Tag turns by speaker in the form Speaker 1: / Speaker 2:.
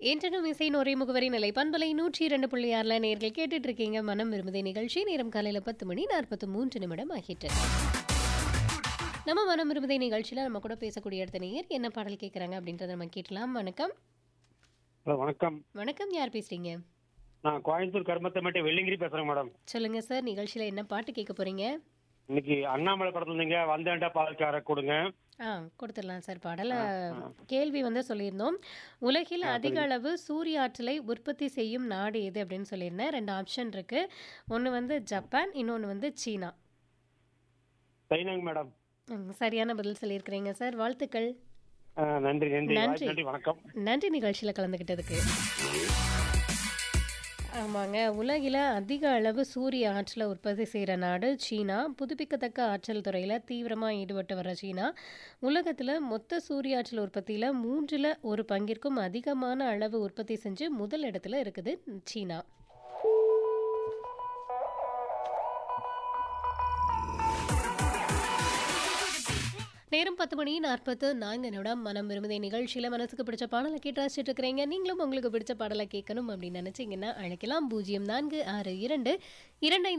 Speaker 1: என்றனும் இசை நுரை முகவரி நிலை பண்பலை நூற்றி இரண்டு புள்ளி ஆறுல நேர்கள் கேட்டுட்டு இருக்கீங்க மனம் விரும்புதை நிகழ்ச்சி நேரம் காலையில பத்து மணி நாற்பத்தி மூன்று நிமிடம் ஆகிட்டு நம்ம மனம் விரும்புதை நிகழ்ச்சியில நம்ம கூட பேசக்கூடிய இடத்த நேர் என்ன பாடல் கேட்குறாங்க அப்படின்றத நம்ம கேட்கலாம் வணக்கம்
Speaker 2: ஹலோ வணக்கம்
Speaker 1: வணக்கம் யார் பேசுறீங்க
Speaker 2: நான் கோயம்புத்தூர் கருமத்தமேட்டு வெள்ளிங்கிரி பேசுறேன் மேடம்
Speaker 1: சொல்லுங்க சார் நிகழ்ச்சியில என்ன பாட்டு கேட்க போறீங்க
Speaker 2: இன்னைக்கு அண்ணாமலை படத்துல இருந்தீங்க வந்தேன்டா பால்கார கொடுங்க
Speaker 1: ஆ கொடுத்துடலாம் சார் பாடல கேள்வி வந்து சொல்லியிருந்தோம் உலகில் அதிக அளவு சூரிய ஆற்றலை உற்பத்தி செய்யும் நாடு எது அப்படின்னு சொல்லியிருந்தேன் ரெண்டு ஆப்ஷன் இருக்கு ஒன்று வந்து ஜப்பான் இன்னொன்று வந்து சீனா
Speaker 2: சைனாங்க மேடம்
Speaker 1: ம், சரியான பதில் சொல்லியிருக்கிறீங்க சார் வாழ்த்துக்கள்
Speaker 2: ஆ, நன்றி நன்றி
Speaker 1: நன்றி.
Speaker 2: வாய்ப்பு நன்றி வணக்கம்
Speaker 1: நன்றி நிகழ்ச்சியில் கலந்துக்கிட்டதுக்கு ஆமாங்க உலகில் அதிக அளவு சூரிய ஆற்றலை உற்பத்தி செய்கிற நாடு சீனா புதுப்பிக்கத்தக்க ஆற்றல் துறையில் தீவிரமாக ஈடுபட்டு வர சீனா உலகத்தில் மொத்த சூரிய ஆற்றல் உற்பத்தியில் மூன்றில் ஒரு பங்கிற்கும் அதிகமான அளவு உற்பத்தி செஞ்சு முதல் இடத்துல இருக்குது சீனா நேரம் பத்து மணி நாற்பத்து நான்கு நிமிடம் மனம் விரும்புதை நிகழ்ச்சியில் மனசுக்கு பிடிச்ச பாடலை கேட்டு ரசிச்சுட்டு இருக்கிறீங்க நீங்களும் உங்களுக்கு பிடிச்ச பாடலை கேட்கணும் அப்படின்னு நினச்சிங்கன்னா அழைக்கலாம் பூஜ்ஜியம் நான்கு ஆறு இரண்டு இரண்டு